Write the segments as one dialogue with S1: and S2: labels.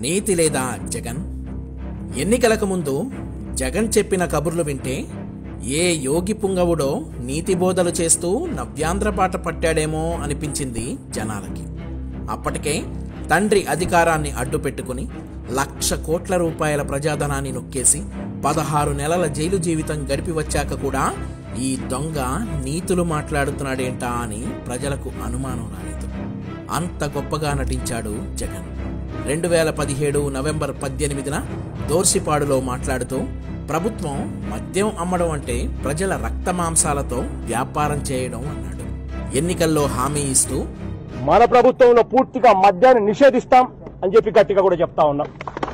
S1: నీతి లేదా జగన్ ఎన్నికలకు ముందు జగన్ చెప్పిన కబుర్లు వింటే ఏ యోగి పుంగవుడో నీతి బోధలు చేస్తూ నవ్యాంధ్రపాట పట్టాడేమో అనిపించింది జనాలకి అప్పటికే తండ్రి అధికారాన్ని అడ్డుపెట్టుకుని లక్ష కోట్ల రూపాయల ప్రజాధనాన్ని నొక్కేసి పదహారు నెలల జైలు జీవితం గడిపి వచ్చాక కూడా ఈ దొంగ నీతులు మాట్లాడుతున్నాడేంటా అని ప్రజలకు అనుమానం రాలేదు అంత గొప్పగా నటించాడు జగన్ రెండు వేల పదిహేడు నవంబర్ పద్దెనిమిదిన దోర్సిపాడులో మాట్లాడుతూ ప్రభుత్వం మద్యం అమ్మడం అంటే ప్రజల రక్త మాంసాలతో వ్యాపారం చేయడం అన్నాడు ఎన్నికల్లో హామీ ఇస్తూ
S2: మన ప్రభుత్వంలో పూర్తిగా మద్యాన్ని నిషేధిస్తాం అని చెప్పి గట్టిగా కూడా చెప్తా ఉన్నాం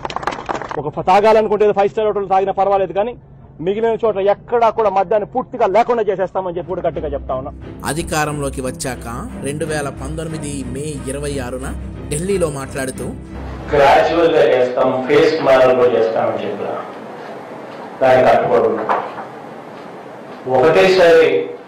S2: ఒక తాగాలనుకుంటే ఫైవ్ స్టార్ హోటల్ తాగినా పర్వాలేదు కానీ మిగిలిన చోట్ల ఎక్కడా కూడా మద్యాన్ని పూర్తిగా లేకుండా చేసేస్తామని చెప్పి కూడా గట్టిగా చెప్తా ఉన్నాం
S1: అధికారంలోకి వచ్చాక రెండు వేల పంతొమ్మిది మే ఇరవై ఆరున ఢిల్లీలో మాట్లాడుతూ
S3: గ్రాడ్యువల్ గా చేస్తాం ఫేస్ మేనర్ లో చేస్తామని చెప్పిన దానికి కట్టుబడి ఉన్నాం ఒకటేసారి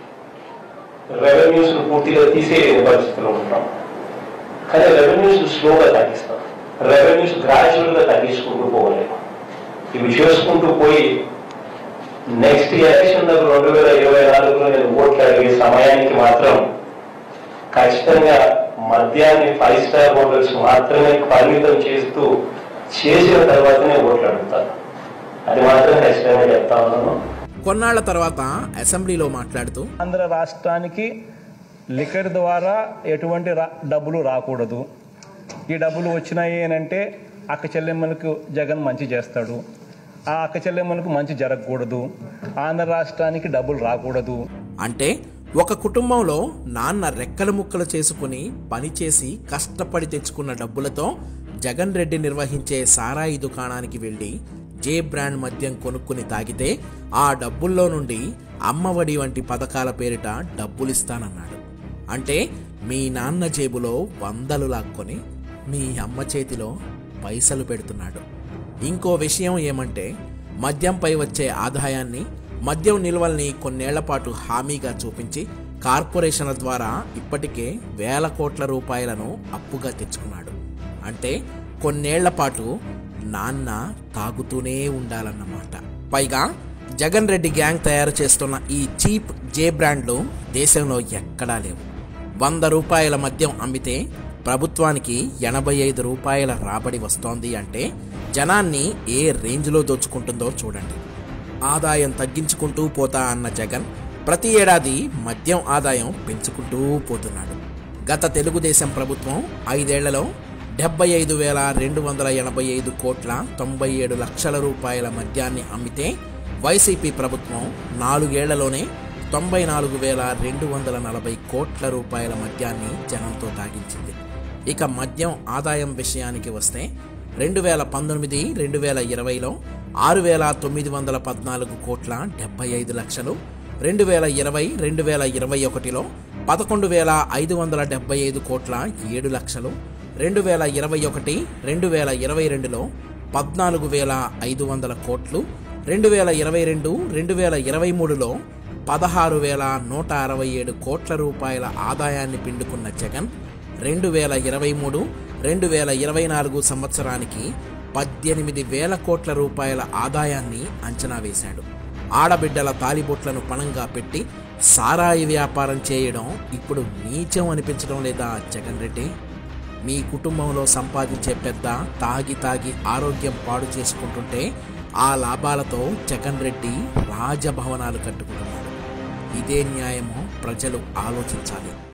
S3: రెవెన్యూస్ పూర్తిగా తీసేయని పరిస్థితిలో ఉంటాం కానీ రెవెన్యూస్ స్లోగా తగ్గిస్తాం రెవెన్యూస్ గ్రాడ్యువల్ గా తగ్గించుకుంటూ పోవలేము ఇవి చేసుకుంటూ పోయి నెక్స్ట్ ఎలక్షన్ దగ్గర రెండు వేల ఇరవై నాలుగులో నేను ఓట్లు అడిగే సమయానికి మాత్రం ఖచ్చితంగా మద్యాన్ని ఫైవ్ స్టార్ హోటల్స్ మాత్రమే పరిమితం చేస్తూ చేసిన తర్వాతనే ఓట్లు అడుగుతాను అది మాత్రం ఖచ్చితంగా చెప్తా ఉన్నాను
S1: కొన్నాళ్ల తర్వాత అసెంబ్లీలో మాట్లాడుతూ
S4: ఆంధ్ర రాష్ట్రానికి లిక్కర్ ద్వారా ఎటువంటి రా డబ్బులు రాకూడదు ఈ డబ్బులు వచ్చినాయి అని అంటే అక్క చెల్లెమ్మలకు జగన్ మంచి చేస్తాడు ఆ అక్క చెల్లెమ్మలకు మంచి జరగకూడదు ఆంధ్ర రాష్ట్రానికి డబ్బులు రాకూడదు
S1: అంటే ఒక కుటుంబంలో నాన్న రెక్కలు ముక్కలు చేసుకుని పనిచేసి కష్టపడి తెచ్చుకున్న డబ్బులతో జగన్ రెడ్డి నిర్వహించే సారాయి దుకాణానికి వెళ్ళి జే బ్రాండ్ మద్యం కొనుక్కుని తాగితే ఆ డబ్బుల్లో నుండి అమ్మఒడి వంటి పథకాల పేరిట డబ్బులిస్తానన్నాడు అంటే మీ నాన్న జేబులో వందలు లాక్కొని మీ అమ్మ చేతిలో పైసలు పెడుతున్నాడు ఇంకో విషయం ఏమంటే మద్యంపై వచ్చే ఆదాయాన్ని మద్యం నిల్వల్ని కొన్నేళ్ల పాటు హామీగా చూపించి కార్పొరేషన్ల ద్వారా ఇప్పటికే వేల కోట్ల రూపాయలను అప్పుగా తెచ్చుకున్నాడు అంటే కొన్నేళ్ల పాటు నాన్న తాగుతూనే ఉండాలన్నమాట పైగా జగన్ రెడ్డి గ్యాంగ్ తయారు చేస్తున్న ఈ చీప్ జే బ్రాండ్లు దేశంలో ఎక్కడా లేవు వంద రూపాయల మద్యం అమ్మితే ప్రభుత్వానికి ఎనభై ఐదు రూపాయల రాబడి వస్తోంది అంటే జనాన్ని ఏ రేంజ్లో దోచుకుంటుందో చూడండి ఆదాయం తగ్గించుకుంటూ పోతా అన్న జగన్ ప్రతి ఏడాది మద్యం ఆదాయం పెంచుకుంటూ పోతున్నాడు గత తెలుగుదేశం ప్రభుత్వం ఐదేళ్లలో డెబ్బై ఐదు వేల రెండు వందల ఎనభై ఐదు కోట్ల తొంభై ఏడు లక్షల రూపాయల మద్యాన్ని అమ్మితే వైసీపీ ప్రభుత్వం నాలుగేళ్లలోనే తొంభై నాలుగు వేల రెండు వందల నలభై కోట్ల రూపాయల మద్యాన్ని జనంతో తాగించింది ఇక మద్యం ఆదాయం విషయానికి వస్తే రెండు వేల పంతొమ్మిది రెండు వేల ఇరవైలో ఆరు వేల తొమ్మిది వందల పద్నాలుగు కోట్ల డెబ్బై ఐదు లక్షలు రెండు వేల ఇరవై రెండు వేల ఇరవై ఒకటిలో పదకొండు వేల ఐదు వందల డెబ్బై ఐదు కోట్ల ఏడు లక్షలు రెండు వేల ఇరవై ఒకటి రెండు వేల ఇరవై రెండులో పద్నాలుగు వేల ఐదు వందల కోట్లు రెండు వేల ఇరవై రెండు రెండు వేల ఇరవై మూడులో పదహారు వేల నూట అరవై ఏడు కోట్ల రూపాయల ఆదాయాన్ని పిండుకున్న జగన్ రెండు వేల ఇరవై మూడు రెండు వేల ఇరవై నాలుగు సంవత్సరానికి పద్దెనిమిది వేల కోట్ల రూపాయల ఆదాయాన్ని అంచనా వేశాడు ఆడబిడ్డల తాలిబొట్లను పణంగా పెట్టి సారాయి వ్యాపారం చేయడం ఇప్పుడు నీచం అనిపించడం లేదా జగన్ రెడ్డి మీ కుటుంబంలో సంపాదించే పెద్ద తాగి తాగి ఆరోగ్యం పాడు చేసుకుంటుంటే ఆ లాభాలతో జగన్ రెడ్డి రాజభవనాలు కట్టుకుంటున్నాడు ఇదే న్యాయమో ప్రజలు ఆలోచించాలి